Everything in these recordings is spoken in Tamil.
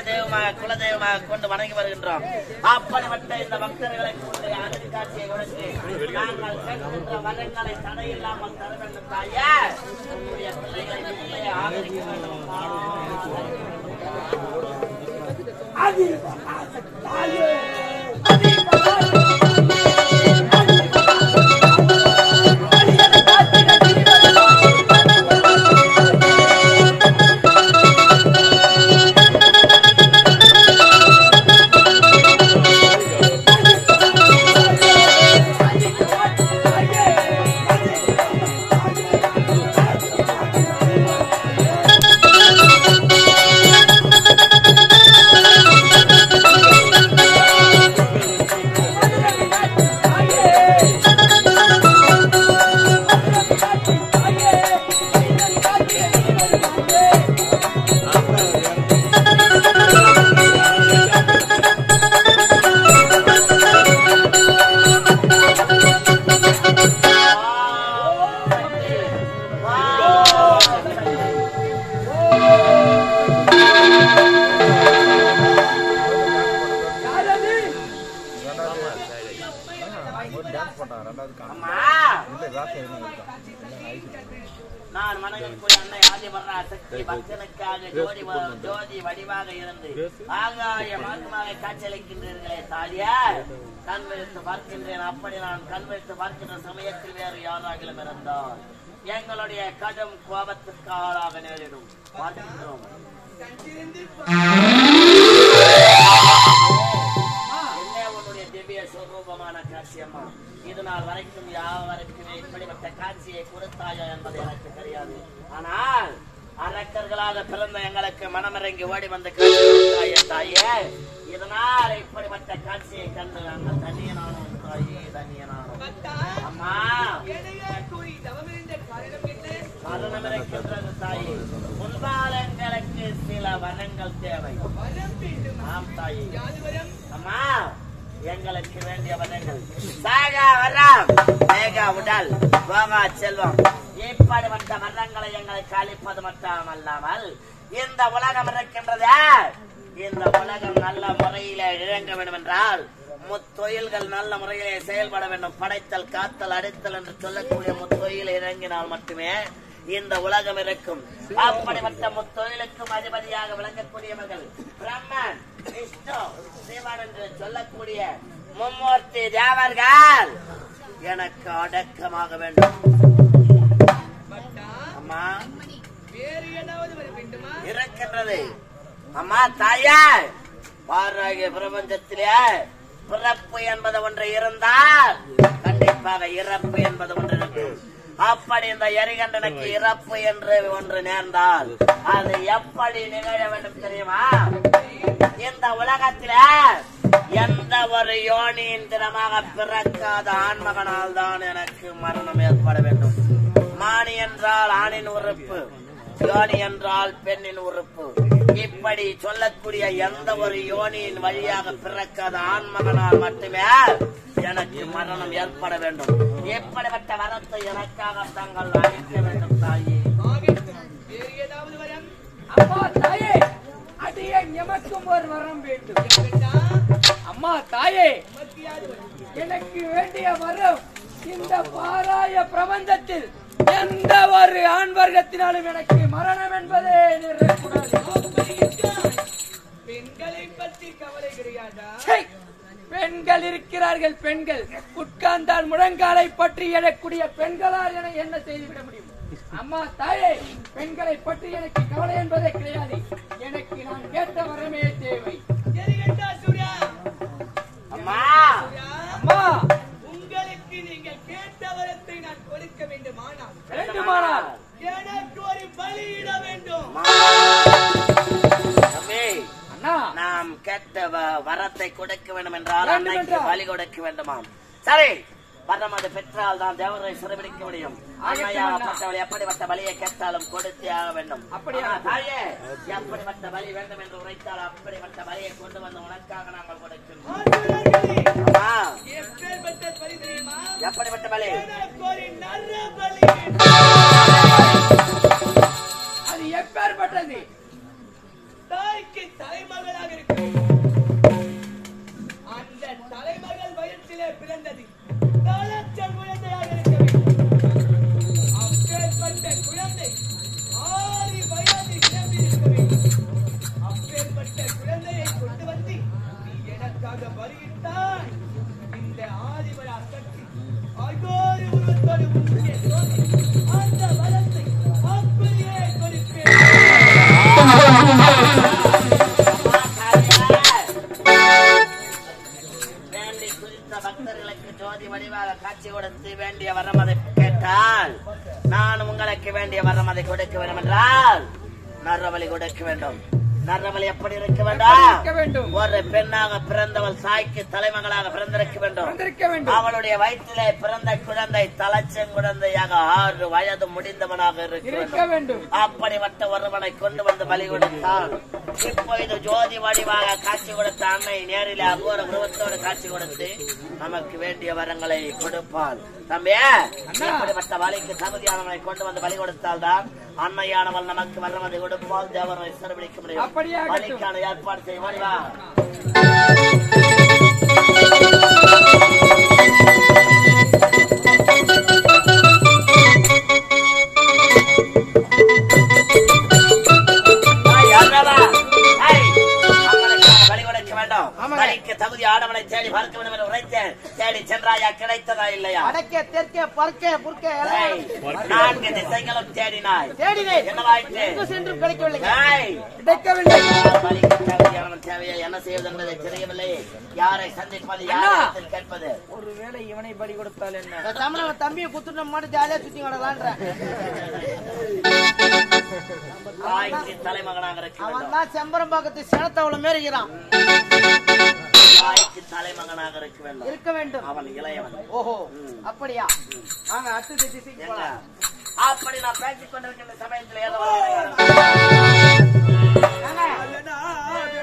தெய்வமாக குலதெய்வமாக கொண்டு வணங்கி வருகின்றோம் அப்படிப்பட்ட இந்த பக்தர்களை கொண்டு அருள் காட்சியை கொடுத்து நாங்கள் கேட்கின்ற வரங்களை தடையில்லாமல் தர வேண்டும் தாயே உங்களுடைய பிள்ளைகளை நீங்களே ஆதரிக்க வேண்டும் அம்மா நான் மனதிற்குள் அன்னை ஆதிபர்ரா சக்தி பக்தனுக்காக ஜோதி வ- ஜோதி வடிவாக இருந்து ஆகாய மார்க்கமாக காட்சியளிக்கின்றீர்களே தாலியா கண் வைத்து பார்க்கின்றேன் அப்படி நான் கண் வைத்து பார்க்கின்ற சமயத்தில் வேறு யாராகிலும் இருந்தால் எங்களுடைய கடும் கோபத்திற்கு ஆளாக நேரிடும் பார்க்கின்றோம் என்ன உன்னுடைய திவ்ய சுரூபமான காட்சி அம்மா இது நாள் வரைக்கும் யாவருக்குமே இப்படிப்பட்ட காட்சியை கொடுத்தாயா என்பது எனக்கு தெரியாது ஆனால் அரக்கர்களாக பிறந்த எங்களுக்கு மனமிறங்கி ஓடி வந்து காட்சி கொடுத்தாயே தாயே இதனால் இப்படிப்பட்ட காட்சியை கண்டு நாங்கள் தண்ணியனானோம் தாயே தண்ணியனானோம் அம்மா மரணம் இருக்கின்றது தாயே முன்பால் எங்களுக்கு சில வனங்கள் தேவை ஆம் தாயே அம்மா எங்களுக்கு வேண்டிய வனங்கள் சாகா வரம் மேகா உடல் கோகா செல்வம் இப்படிப்பட்ட மரங்களை எங்களை காலிப்பது மட்டும் அல்லாமல் இந்த உலகம் இருக்கின்றதே இந்த உலகம் நல்ல முறையில இழங்க வேண்டும் என்றால் முத்தொழில்கள் நல்ல முறையிலே செயல்பட வேண்டும் படைத்தல் காத்தல் அடித்தல் என்று சொல்லக்கூடிய முத்தொழில் இறங்கினால் மட்டுமே இந்த உலகம் இருக்கும் அப்படிப்பட்ட முத்தொழிலுக்கும் அதிபதியாக விளங்கக்கூடியவர்கள் பிரம்மன் விஷ்ணு சிவன் என்று சொல்லக்கூடிய மும்மூர்த்தி தேவர்கள் எனக்கு அடக்கமாக வேண்டும் அம்மா இருக்கின்றது அம்மா தாயா பாராகிய பிரபஞ்சத்திலே பிறப்பு என்பது ஒன்று இருந்தால் கண்டிப்பாக இறப்பு என்பது ஒன்று இருக்கும் அப்படி இந்த எரிகண்டனுக்கு இறப்பு என்று ஒன்று நேர்ந்தால் அது எப்படி நிகழ வேண்டும் தெரியுமா இந்த உலகத்தில எந்த ஒரு யோனியந்திரமாக பிறக்காத ஆண்மகனால் தான் எனக்கு மரணம் ஏற்பட வேண்டும் மானி என்றால் ஆணின் உறுப்பு யோனி என்றால் பெண்ணின் உறுப்பு இப்படி சொல்லக்கூடிய எந்த ஒரு யோனியின் வழியாக பிறக்காத ஆண்மகனால் மட்டுமே எனக்கு மரணம் ஏற்பட வேண்டும் எப்படிப்பட்ட வரத்தை எனக்காக தாங்கள் அளிக்க வேண்டும் தாயே அம்மா தாயே அடியே எமக்கும் ஒரு வரம் வேண்டும் அம்மா தாயே எனக்கு வேண்டிய வரம் இந்த பாராய பிரபஞ்சத்தில் எந்த ஒரு ஆண் வர்க்கத்தினாலும் எனக்கு மரணம் என்பதே நிறக்கூடாது பெண்களை பற்றி கவலை கிடையாதா ச்சை! பெண்கள் இருக்கிறார்கள் பெண்கள் உட்கார்ந்தால் முழங்காலை பற்றி எழக்கூடிய பெண்களால் என என்ன செய்துவிட முடியும் அம்மா தாயே பெண்களை பற்றி எனக்கு கவலை என்பதே கிடையாது எனக்கு நான் கேட்ட வரமே தேவை எரிகண்டா சூர்யா அம்மா அம்மா உங்களுக்கு நீங்கள் கேட்ட வரத்தை நான் கொடுக்க வேண்டுமானால் வேண்டுமானால் எனக்கு ஒரு பலியிட வேண்டும் தம்பி அண்ணா நாம் கேட்ட வ- வரத்தை கொடுக்க வேண்டும் என்றால் வேண்டும் அன்னைக்கு என்றால். பலி கொடுக்க வேண்டுமாம் சரி வரம் அது பெற்றால் தான் தேவரை சிறைபிடிக்க முடியும் ஆகட்டும் அன்னையாகப்பட்டவள் எப்படிப்பட்ட பலியை கேட்டாலும் கொடுத்தே ஆக வேண்டும் அப்படியா? ஆனா, தாயே எப்படிப்பட்ட பலி வேண்டும் என்று உரைத்தால் அப்படிப்பட்ட பலியை கொண்டு வந்து உனக்காக நாங்கள் கொடுக்கின்றோம் ஆசிரியர்களே, அம்மா, எப்பேற்பட்ட பலி தெரியுமா எப்படிப்பட்ட பலி எனக்கு ஒரு நல்ல பலி வேண்டும். அது எப்பேற்பட்டது தாய்க்கு தலைமகளாக இருக்க வேண்டும். அந்த தலைமகள் வயிற்றிலே பிறந்தது தலச்ச குழந்தையாக இருக்க வேண்டும் அப்பேற்பட்ட குழந்தை ஆறு வயது நிரம்பி இருக்க வேண்டும் அப்பேற்பட்ட குழந்தையை கொண்டு வந்து நீ எனக்காக வருகின்றாய் இந்த ஆதிவரா சக்தி அகோரி உருவத்தோடு முன்னே தோன்றி அந்த வரத்தை அப்படியே கொடுப்பேன் வேண்டி குறித்த பக்தர்களுக்கு ஜோதி வடிவாக காட்சி கொடுத்து வேண்டிய வரம் அதை கேட்டால் நான் உங்களுக்கு வேண்டிய வரம் அதை கொடுக்க வேண்டும் என்றால் நரவழி கொடுக்க வேண்டும் நரவழி எப்படி இருக்க இருக்க வேண்டும் வேண்டும். ஒரு பெண்ணாக பிறந்தவள் சாய்க்கு தலைமகளாக பிறந்திருக்க வேண்டும் வந்திருக்க வேண்டும் அவளுடைய வயிற்றிலே பிறந்த குழந்தை தலைச்சன் குழந்தையாக ஆறு வயது முடிந்தவனாக இருக்க இருக்க வேண்டும் வேண்டும் அப்படிப்பட்ட ஒருவனை கொண்டு வந்து பலி கொடுத்தான் இப்பொழுது ஜோதி வடிவாக காட்சி கொடுத்த அன்னை நேரில் அகோர உருவத்தோடு காட்சி கொடுத்து நமக்கு வேண்டிய வரங்களை கொடுப்பாள் தம்பியே இப்படிப்பட்ட வலிக்கு தகுதியானவனை கொண்டு வந்து பலி கொடுத்தால்தான் அன்னையானவள் நமக்கு வரமதை கொடுப்பால் தேவரை சிறப்பிடிக்க முடியும் அப்படியே ஆகட்டும். வலிக்கான ஏற்பாடு செய்ய வடிவா ஏய், யாரடா? ஏய், அவனுக்காக பலி கொடுக்க வேண்டும். பலிக்கு தகுதி ஆடவனை தேடி பார்க்க வேண்டும் என்று உரைத்தேன் தேடி சென்றாயா கிடைத்ததா இல்லையா வடக்கே தெற்கே பறக்கே புற்கே ஏய், நான்கு திசைகளும் தேடினாய் தேடினேன் என்னவாயிற்று எங்கு சென்றும் கிடைக்கவில்லை ஏய், கிடைக்கவில்லை பலிக்கு தகுதியானவன் தேவையை என்ன செய்வது என்பதை தெரியவில்லை யாரை சந்திப்பது யாரிடத்தில் கேட்பது ஒருவேளை இவனை பலி கொடுத்தால் என்ன பேசாம நம்ம தம்பியை குத்துட்டு மாட்டு ஜாலியா சுத்தி கிடலான்ற தாய்க்கு தலைமகனாக இருக்க அவன் வேண்டும் தான் செம்பரம்பாக்கத்து சினத்தவள மாரி இருக்கிறான் தாய்க்கு தலைமகனாக இருக்க வேண்டும் இருக்க வேண்டும் அவன் இளையவன் ஓஹோ அப்படியா வாங்க அடுத்த திசைக்கு எங்க? போலாம் அப்படி நான் பேசிக் கொண்டிருக்கின்ற சமயத்தில் ஏதோ ஒரு வாங்க.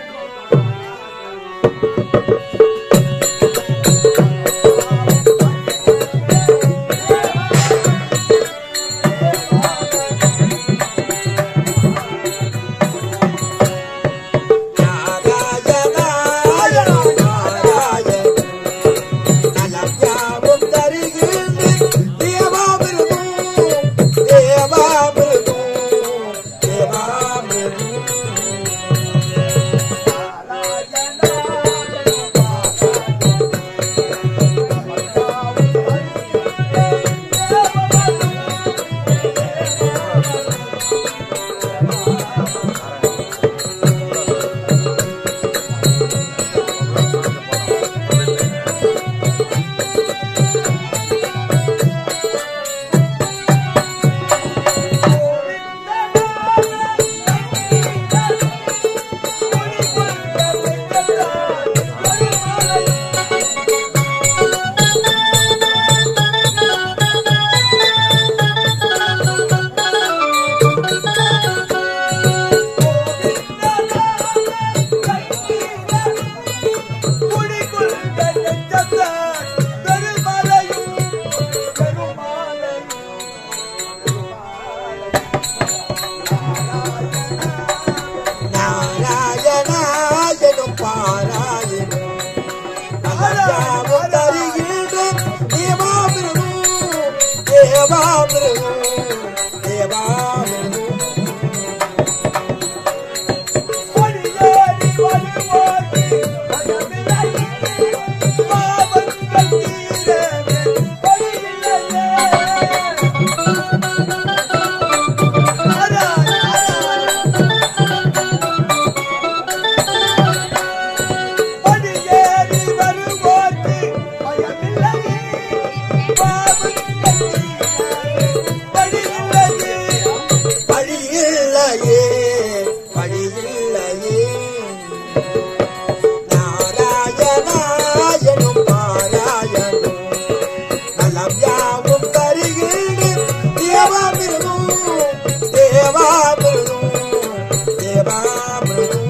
நாராயணாயனும் பாராயணம் நலஞ்சாவும் தருகின்ற தேவாமிருதும் தேவாமிருதும் தேவாமிருதும் கொடியேறி வருவோர்க்கு பயமில்லை. பாவங்கள் தீரவே வழியில்லையே. அரா, அரா. படியேறி வருவோர்க்கு பயமில்லை. பாவங்கள் தீரவே வழியில்லையே. வழியில்லையே வழியில்லையே நாராயணாயனும் பாராயணும் நலம் யாவும் தருகிறேன் தேவாமிருதும் தேவாமிருதும் தேவாமிருதும்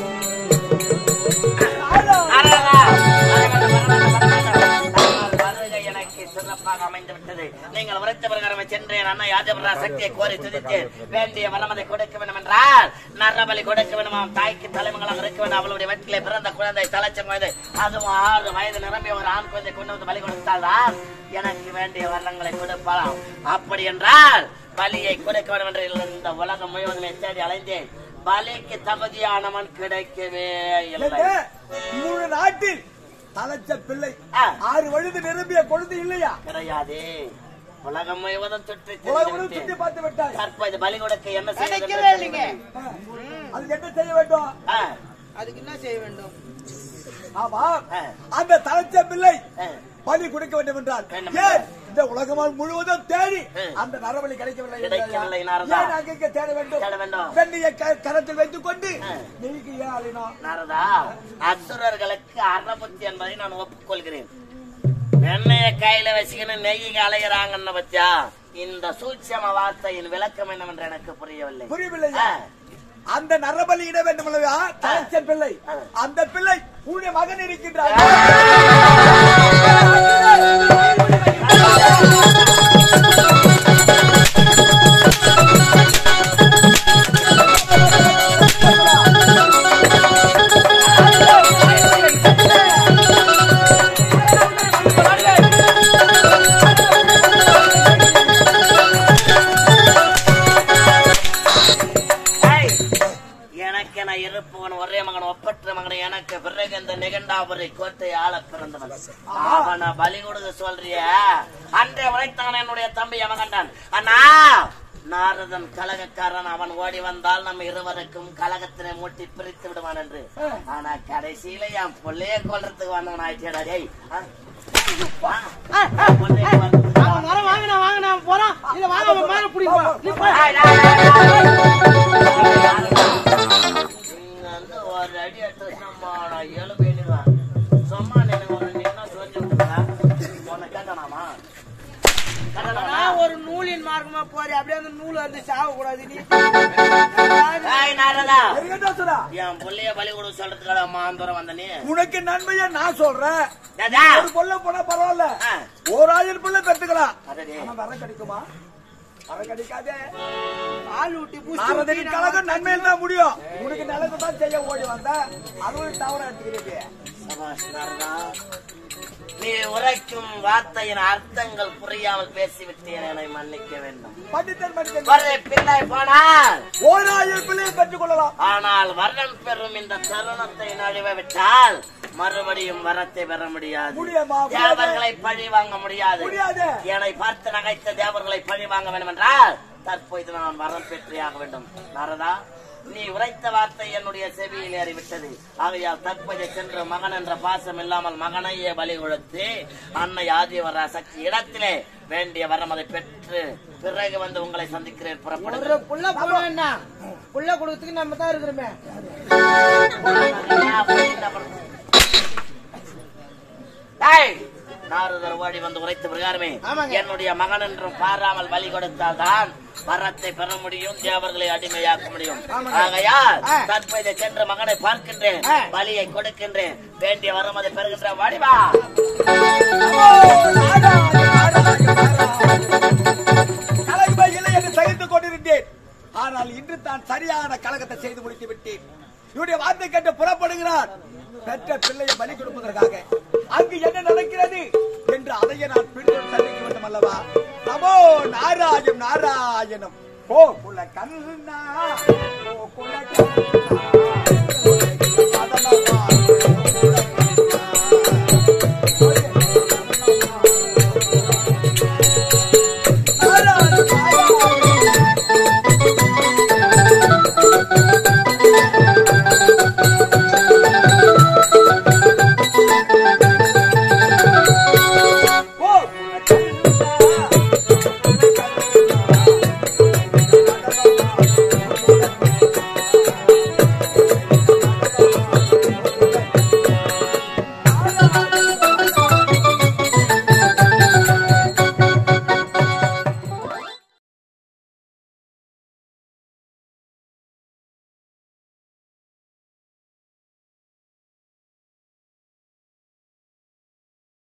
வருகை எனக்கு சிறப்பாக அமைந்து விட்டது நீங்கள் உரைத்த பிரகாரம் சென்றேன் அண்ணா யாதவரா சக்தியை கோரி துதித்தேன் வேண்டிய வரமதை கொடுக்க வேண்டும் என்ற என்றால் நரபலி கொடுக்க வேண்டுமா தாய்க்கு தலைமங்களாக இருக்க வேண்டும் அவளுடைய வயிற்றிலே பிறந்த குழந்தை தலைச்சம் குழந்தை அதுவும் ஆறு வயது நிரம்பிய ஒரு ஆண் குழந்தை கொண்டு வந்து பலி கொடுத்தால்தான் எனக்கு வேண்டிய வரங்களை கொடுப்பாளாம் அப்படி என்றால் பலியை கொடுக்க வேண்டும் என்று இந்த உலகம் முழுவதுமே தேடி அலைந்தேன் பலிக்கு தகுதியானவன் கிடைக்கவே இல்லை என்ன? மூணு நாட்டில் தலைச்ச பிள்ளை ஆ. ஆறு வயது நிரம்பிய குழந்தை இல்லையா கிடையாதே உலகம் முழுவதும் சுற்றி உலகம் திரிந்து சுத்தி விட்டேன். பார்த்து விட்டாய் தற்போது பலி கொடுக்க என்ன செய்வது என்று கிடைக்கவே இல்லைங்க தெரியவில்லை. அதுக்கு என்ன செய்ய வேண்டும் ஆ, அதுக்கு என்ன செய்ய வேண்டும் ஆமா ஆ, அந்த தலைச்ச பிள்ளை ஆ. பலி கொடுக்க வேண்டும் என்றால் வேண்டும் ஏன் இந்த உலகமால் முழுவதும் தேடி ம். அந்த நரபலி கிடைக்கவில்லை கிடைக்கவில்லை, என்றாயா? நாரதா. ஏன் அங்கங்க தேட வேண்டும் தேட வேண்டும். வெண்ணையை க- கரத்தில் வைத்துக் கொண்டு ம். நீக்கு ஏன் அழினோம் நாரதா அசுரர்களுக்கு அறபுத்தி என்பதை நான் ஒப்புக்கொள்கிறேன் வெண்ணைய கையில வச்சுக்கின்னு நெய்யுக்கு அலைகிறாங்கன்னு பத்தியா இந்த சூட்சம வார்த்தையின் விளக்கம் என்னவென்று எனக்கு புரியவில்லை புரியவில்லையா ஆ. அந்த நரபலி இட வேண்டும் அல்லவா தலைச்ச பிள்ளை ஆ. அந்த பிள்ளை உன்னுடைய மகன் இருக்கின்றார் ஏய், எனக்கென இருப்பவன் ஒரே மகன் ஒப்பற்ற மகன் எனக்கு பிறகு இந்த நிகண்டாபுரி கோட்டை ஆள பிறந்தவன் அவனை பலி கொடுக்க சொல்றிய அன்றே உழைத்தான் என்னுடைய தம்பி அவகண்டான் அண்ணா நாரதன் கலகக்காரன் அவன் ஓடி வந்தால் நம்ம இருவருக்கும் கலகத்தினை மூட்டி பிரித்து விடுவான் என்று ஆனா கடைசியில என் பிள்ளைய கொல்றதுக்கு வந்தவன் ஆயிட்டேடா டேய் ஆ? ஆ? பிள்ளைய கொல்றதுக்கு அவன் வர வாங்கினா வாங்கினா போறான் இல்ல வாங்க அவன் மேல பிடிப்பான் நீ போ. டேய், டேய், டேய், டேய். நீங்க வந்து ஒரு அடி எடுத்து வச்சோம்மா, நான் ஏழு போயிடுவேன். சும்மா நின்னு ஒரு நின்னா சொல்லி விட்டுருக்கா? உன்னை கேட்டானாமா? கேட்டானாமா? நான் ஒரு நூலின் மார்க்கமா போறேன் அப்படியே அந்த நூல் வந்து சாக கூடாது நீ ஏய், நாரதா, இருக்கட்டும் சுடா. என் புள்ளைய பலி கொடுக்க சொல்றதுக்காக மாந்தூரம் வந்த நீ உனக்கு நன்மையா நான் சொல்றேன் ராஜா. ஒரு பொண்ணு போனா பரவாயில்ல ஆ. ஒரு ஆயிரம் பிள்ளை பெற்றுக்கலாம் அடடே. ஆனா வர கிடைக்குமா வர கிடைக்காதே ஆள் விட்டு பூசி நாரதனின் கழகம் நன்மையில் தான் முடியும் உனக்கு நல்லது தான் செய்ய ஓடி வந்த அதுவும் தவற எடுத்துக்கிறீங்க சபாஷ் நாரதா. நீ உரைக்கும் வார்த்தையின் அர்த்தங்கள் புரியாமல் பேசிவிட்டேன் என்னை மன்னிக்க வேண்டும் பண்டிதர் மனிதன் ஒரு பிள்ளை போனால் ஓர் ஆயிரம் பிள்ளையை பெற்றுக் கொள்ளலாம் ஆனால் வரம் பெறும் இந்த தருணத்தை நழுவ விட்டால் மறுபடியும் வரத்தை பெற முடியாது முடியுமா? முடியாது. தேவர்களை பழி வாங்க முடியாது முடியாது. என்னை பார்த்து நகைத்த தேவர்களை பழி வாங்க வேண்டும் என்றால் தற்போது நான் வரம் பெற்றியாக வேண்டும் நாரதா நீ உரைத்த வார்த்தை என்னுடைய செவியில் ஏறிவிட்டது ஆகையால் தற்போது சென்று மகன் என்ற பாசம் இல்லாமல் மகனையே பலி கொடுத்து அன்னை ஆதிவர சக்தி இடத்திலே வேண்டிய வரம் அதை பெற்று பிறகு வந்து உங்களை சந்திக்கிறேன் ஒரு புறப்படுகிறேன் புள்ள போனா என்ன புள்ள கொடுத்துக்கு நம்ம தான் இருக்கிறோமே டேய், நாரதர் ஓடி வந்து உரைத்த பிரகாரமே ஆமாங்க. என்னுடைய மகன் என்றும் பாராமல் பலி கொடுத்தால்தான் வரத்தை பெற முடியும் தேவர்களை அடிமையாக்க முடியும் ஆகையால் ஆ. தற்போது சென்று மகனை பார்க்கின்றேன் ஆ. பலியை கொடுக்கின்றேன் வேண்டிய வரம் அதை பெறுகின்ற வாடிவா கலகமே இல்லை என்று சகித்துக் கொண்டிருந்தேன் ஆனால் இன்று தான் சரியான கலகத்தை செய்து முடித்து விட்டேன் இவருடைய வார்த்தை கேட்டு புறப்படுகிறார் பெற்ற பிள்ளையை பலி கொடுப்பதற்காக அங்கு என்ன நடக்கிறது என்று அதையே நான் பின்னர் சந்திக்க வேண்டும் அல்லவா நமோ நாராயம் நாராயணம் ஓ குல கண்ணா ஓ குல கண்ணா